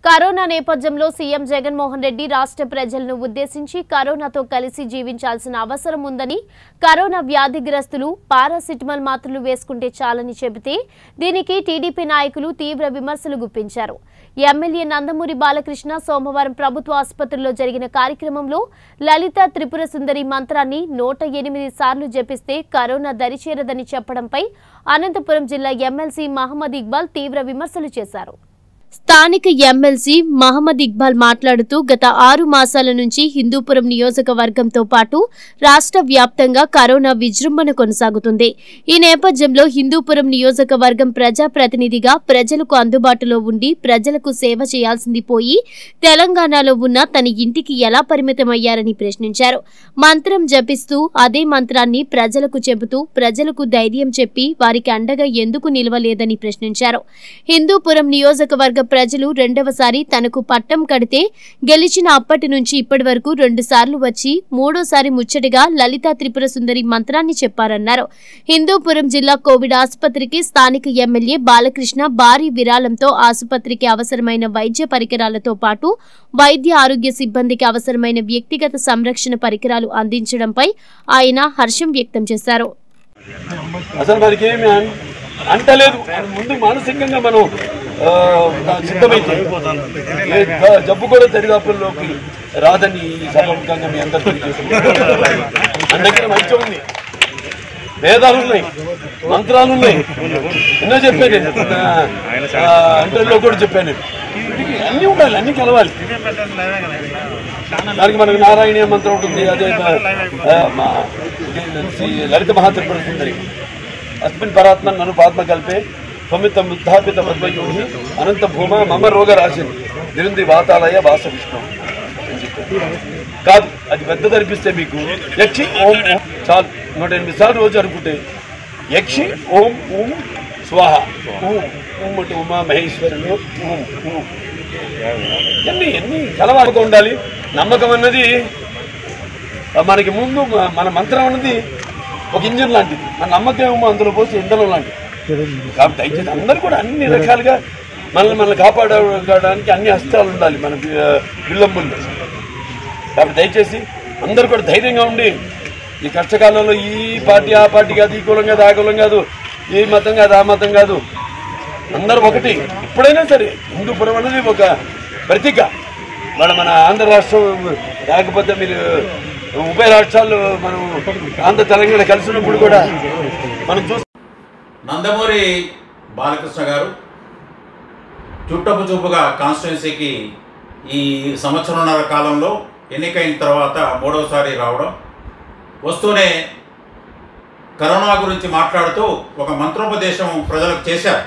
Corona నేపథ్యంలో CM Jaganmohan Reddy రాష్ట్ర ప్రజలను ఉద్దేశించి కరోనాతో కలిసి జీవించాల్సిన అవసరం ఉందని కరోనా వ్యాధిగ్రస్తులు పారాసిటమాల్ మాత్రలు వేసుకుంటే చాలని చెబితే దీనికి టీడీపీ నాయకులు తీవ్ర విమర్శలు గుప్పించారు ఎమ్మెల్యే నందమూరి బాలకృష్ణ సోమవారం ప్రభుత్వ ఆసుపత్రిలో జరిగిన కార్యక్రమంలో లలిత త్రిపుర సుందరి మంత్రాన్ని నూట ఎనిమిది సార్లు జపిస్తే కరోనా దరిచేరదని చెప్పడంపై అనంతపురం జిల్లా ఎమ్మెల్సీ మహమ్మద్ ఇక్బాల్ తీవ్ర విమర్శలు చేశారు స్థానిక ఎమ్మెల్సీ మహమ్మద్ ఇక్బాల్ మాట్లాడుతూ గత ఆరు మాసాల నుంచి హిందూపురం నియోజకవర్గంతో పాటు రాష్ట్ర వ్యాప్తంగా కరోనా విజృంభణ కొనసాగుతుంది ఈ నేపథ్యంలో హిందూపురం నియోజకవర్గం ప్రజాప్రతినిధిగా ప్రజలకు అందుబాటులో ఉండి ప్రజలకు సేవ చేయాల్సింది పోయి తెలంగాణలో ఉన్న తన ఇంటికి ఎలా పరిమితమయ్యారని ప్రశ్నించారు మంత్రం జపిస్తూ అదే మంత్రాన్ని ప్రజలకు చెబుతూ ప్రజలకు ధైర్యం చెప్పి వారికి అండగా ఎందుకు నిలవలేదని ప్రశ్నించారు హిందూపురం నియోజకవర్గ ప్రజలు రెండవసారి తనకు పట్టం కడితే గెలిచిన అప్పటి నుంచి ఇప్పటి వరకు రెండు సార్లు వచ్చి మూడోసారి ముచ్చటగా లలితా త్రిపుర సుందరి మంత్రాన్ని చెప్పారన్నారు హిందూపురం జిల్లా కోవిడ్ ఆసుపత్రికి స్థానిక ఎమ్మెల్యే బాలకృష్ణ భారీ విరాళంతో ఆసుపత్రికి అవసరమైన వైద్య పరికరాలతో పాటు వైద్య ఆరోగ్య సిబ్బందికి అవసరమైన వ్యక్తిగత సంరక్షణ పరికరాలు అందించడంపై ఆయన హర్షం వ్యక్తం చేశారు అసలు మనకి ఏమి అన్- అంటలేదు అది ముందు మానసికంగా మనం ఆ, సిద్ధమైతే ఏ జ- జబ్బు కూడా దరిదాపుల్లోకి రాదని ఈ సభముఖంగా మీ అందరికీ తెలియజేస్తున్నాను. మన దగ్గర మంచి ఉంది వేదాలు ఉన్నాయి మంత్రాలు ఉన్నాయి ఎన్నో చెప్పాను నేను అంటల్లో కూడా చెప్పాను నేను వీటికి అన్నీ ఉండాలి అన్నీ కలవాలి దానికి మనకు నారాయణీయ మంత్రం ఉంటుంది అదే ఆ, మా శ్రీ లలిత మహాత్రిపుర సుందరి అస్మిన్ పరాత్మ నన్ను పాత్మ కల్పే త్వమిత ముద్ధాపిత పద్మయోగి అనంత భూమ మమ రోగ రాశిని నిరుంది వాతాలయ వాస విష్ణు అని చెప్పారు. కాదు అది పెద్దది అనిపిస్తే మీకు యక్షి ఓం ఓం చాలు నూట ఎనిమిది సార్లు రోజు అనుకుంటే యక్షి ఓం ఓం స్వాహ ఓం ఓం అంటే ఉమా మహేశ్వరులు ఓం ఓం ఎన్ని ఎన్ని కలవాడుగా ఉండాలి నమ్మకం అన్నది ఆ, మనకి ముందు మ- మన మంత్రం అన్నది ఒక ఇంజిన్ లాంటిది మన నమ్మకం ఏమో అందులో పోసి ఇంధనం లాంటిది కాబట్టి దయచేసి అందరూ కూడా అన్ని రకాలుగా మనల్ని మనల్ని కాపాడడానికి అన్ని హస్తాలు ఉండాలి మన వి- విల్లంబుల్లో కాబట్టి దయచేసి అందరూ కూడా ధైర్యంగా ఉండి ఈ కష్టకాలంలో ఈ పార్టీ ఆ పార్టీ కాదు ఈ కులం కాదు ఆ కులం కాదు ఈ మతం కాదు ఆ మతం కాదు అందరూ ఒకటి ఇప్పుడైనా సరే హిందూపురం అనేది ఒక ప్రతీక మన మన ఆంధ్ర రాష్ట్రం లేకపోతే మీరు ఉభయ రాష్ట్రాలు మనం ఆంధ్ర తెలంగాణ కలిసి ఉన్నప్పుడు కూడా మనం చూస్తాం నందమూరి బాలకృష్ణ గారు చుట్టపు చూపుగా కాన్స్టిట్యున్సీకి ఈ సంవత్సరంన్నర కాలంలో ఎన్నికైన తర్వాత మూడవసారి రావడం వస్తూనే కరోనా గురించి మాట్లాడుతూ ఒక మంత్రోపదేశం ప్రజలకు చేశారు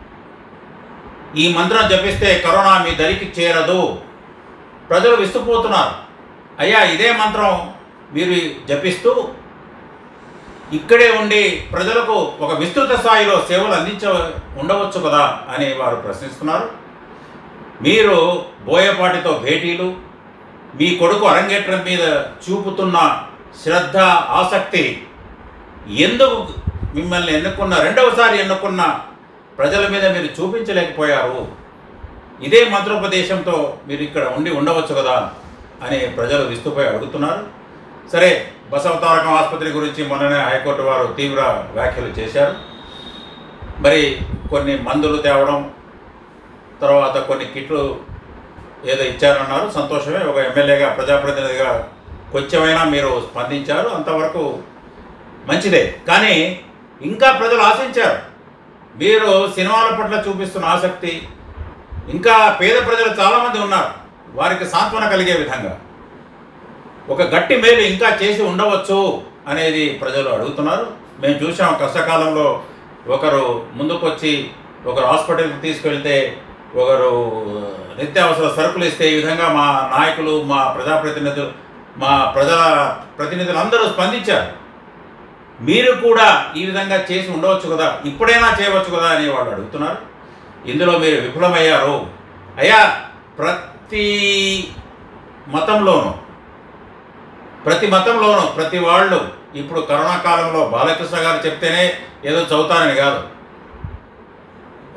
ఈ మంత్రం జపిస్తే కరోనా మీ దరికి చేరదు ప్రజలు విస్తుపోతున్నారు అయ్యా ఇదే మంత్రం మీరు జపిస్తూ ఇక్కడే ఉండి ప్రజలకు ఒక విస్తృత స్థాయిలో సేవలు అందించ ఉండవచ్చు కదా అని వారు ప్రశ్నిస్తున్నారు మీరు బోయపాటితో భేటీలు మీ కొడుకు అరంగేట్రం మీద చూపుతున్న శ్రద్ధ ఆసక్తి ఎందుకు మిమ్మల్ని ఎన్నుకున్న రెండవసారి ఎన్నుకున్న ప్రజల మీద మీరు చూపించలేకపోయారు ఇదే మంత్రోపదేశంతో మీరు ఇక్కడ ఉండి ఉండవచ్చు కదా అని ప్రజలు విస్తుపోయి అడుగుతున్నారు సరే బసవతారకం ఆసుపత్రి గురించి మొన్ననే హైకోర్టు వారు తీవ్ర వ్యాఖ్యలు చేశారు మరి కొన్ని మందులు తేవడం తర్వాత కొన్ని కిట్లు ఏదో ఇచ్చారన్నారు సంతోషమే ఒక ఎమ్మెల్యేగా ప్రజాప్రతినిధిగా కొంచెమైనా మీరు స్పందించారు అంతవరకు మంచిదే కానీ ఇంకా ప్రజలు ఆశించారు మీరు సినిమాల పట్ల చూపిస్తున్న ఆసక్తి ఇంకా పేద ప్రజలు చాలామంది ఉన్నారు వారికి సాంత్వన కలిగే విధంగా ఒక గట్టి మేలు ఇంకా చేసి ఉండవచ్చు అనేది ప్రజలు అడుగుతున్నారు మేము చూసాం కష్టకాలంలో ఒకరు ముందుకొచ్చి ఒకరు హాస్పిటల్కి తీసుకెళ్తే ఒకరు నిత్యావసర సరుకులు ఇస్తే ఈ విధంగా మా నాయకులు మా ప్రజాప్రతినిధులు మా ప్రజల ప్రతినిధులు అందరూ స్పందించారు మీరు కూడా ఈ విధంగా చేసి ఉండవచ్చు కదా ఇప్పుడైనా చేయవచ్చు కదా అని వాళ్ళు అడుగుతున్నారు ఇందులో మీరు విఫలమయ్యారు అయ్యా ప్రతి మతంలోనూ ప్రతి మతంలోనూ ప్రతి వాళ్ళు ఇప్పుడు కరోనా కాలంలో బాలకృష్ణ గారు చెప్తేనే ఏదో చదువుతానని కాదు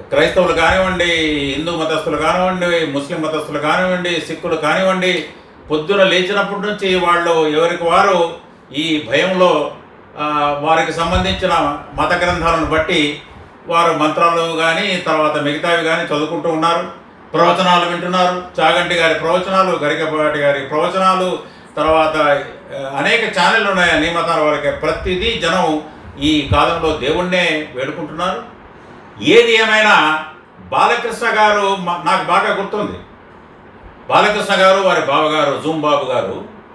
క్రైస్తవులు కానివ్వండి హిందూ మతస్థులు కానివ్వండి ముస్లిం మతస్థులు కానివ్వండి సిక్కులు కానివ్వండి పొద్దున లేచినప్పటి నుంచి వాళ్ళు ఎవరికి వారు ఈ భయంలో ఆ, వారికి సంబంధించిన మత గ్రంథాలను బట్టి వారు మంత్రాలు కానీ తర్వాత మిగతావి కానీ చదువుకుంటూ ఉన్నారు ప్రవచనాలు వింటున్నారు చాగంటి గారి ప్రవచనాలు గరికపాటి గారి ప్రవచనాలు తర్వాత ఆ, అనేక ఛానళ్ళు ఉన్నాయి అన్ని మతాల వారికి ప్రతిదీ జనం ఈ కాలంలో దేవుణ్ణే వేడుకుంటున్నారు ఏది ఏమైనా బాలకృష్ణ గారు మా- నాకు బాగా గుర్తుంది బాలకృష్ణ గారు వారి బావగారు జూమ్ బాబు గారు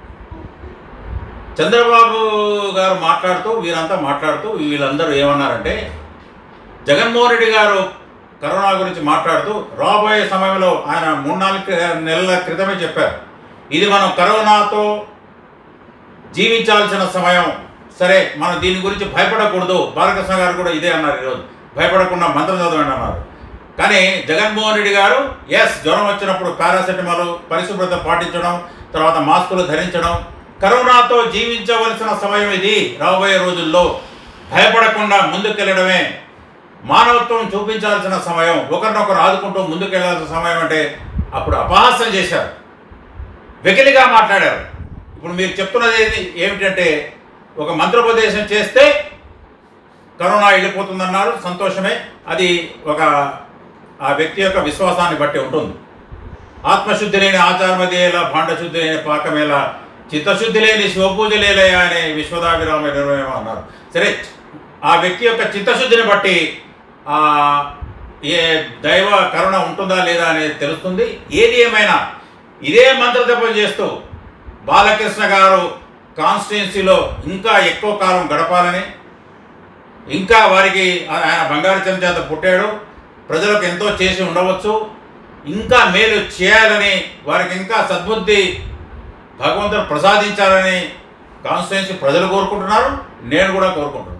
చంద్రబాబు గారు మాట్లాడుతూ వీరంతా మాట్లాడుతూ వీళ్ళందరూ ఏమన్నారంటే జగన్మోహన్ రెడ్డి గారు కరోనా గురించి మాట్లాడుతూ రాబోయే సమయంలో ఆయన మూడు నాలుగు క్రి- నెలల క్రితమే చెప్పారు ఇది మనం కరోనాతో జీవించాల్సిన సమయం సరే మనం దీని గురించి భయపడకూడదు బాలకృష్ణ గారు కూడా ఇదే అన్నారు ఈరోజు భయపడకుండా మంత్రం చదవండి అన్నారు కానీ జగన్మోహన్ రెడ్డి గారు ఎస్ జ్వరం వచ్చినప్పుడు పారాసెటమాల్ పరిశుభ్రత పాటించడం తర్వాత మాస్కులు ధరించడం కరోనాతో జీవించవలసిన సమయం ఇది రాబోయే రోజుల్లో భయపడకుండా ముందుకెళ్ళడమే మానవత్వం చూపించాల్సిన సమయం ఒకరినొకరు ఆదుకుంటూ ముందుకెళ్లాల్సిన సమయం అంటే అప్పుడు అపహాస్యం చేశారు వెకిలిగా మాట్లాడారు ఇప్పుడు మీరు చెప్తున్నది ఏది ఏమిటంటే ఒక మంత్రోపదేశం చేస్తే కరోనా వెళ్ళిపోతుందన్నారు సంతోషమే అది ఒక ఆ వ్యక్తి యొక్క విశ్వాసాన్ని బట్టి ఉంటుంది ఆత్మశుద్ధి లేని ఆచారమదేలా భాండశుద్ధి లేని పాకమేలా చిత్తశుద్ధి లేని శివపూజ లేలయ అనే విశ్వదాభిరామ నిర్ణయం అన్నారు సరే ఆ వ్యక్తి యొక్క చిత్తశుద్ధిని బట్టి ఆ ఏ దైవ కరుణ ఉంటుందా లేదా అనేది తెలుస్తుంది ఏది ఏమైనా ఇదే మంత్రజపం చేస్తూ బాలకృష్ణ గారు కాన్స్టిట్యున్సీలో ఇంకా ఎక్కువ కాలం గడపాలని ఇంకా వారికి ఆయన బంగారు చెంచాత పుట్టాడు ప్రజలకు ఎంతో చేసి ఉండవచ్చు ఇంకా మేలు చేయాలని వారికి ఇంకా సద్బుద్ధి భగవంతుడు ప్రసాదించాలని కాన్స్టిట్యున్సీ ప్రజలు కోరుకుంటున్నారు నేను కూడా కోరుకుంటున్నాను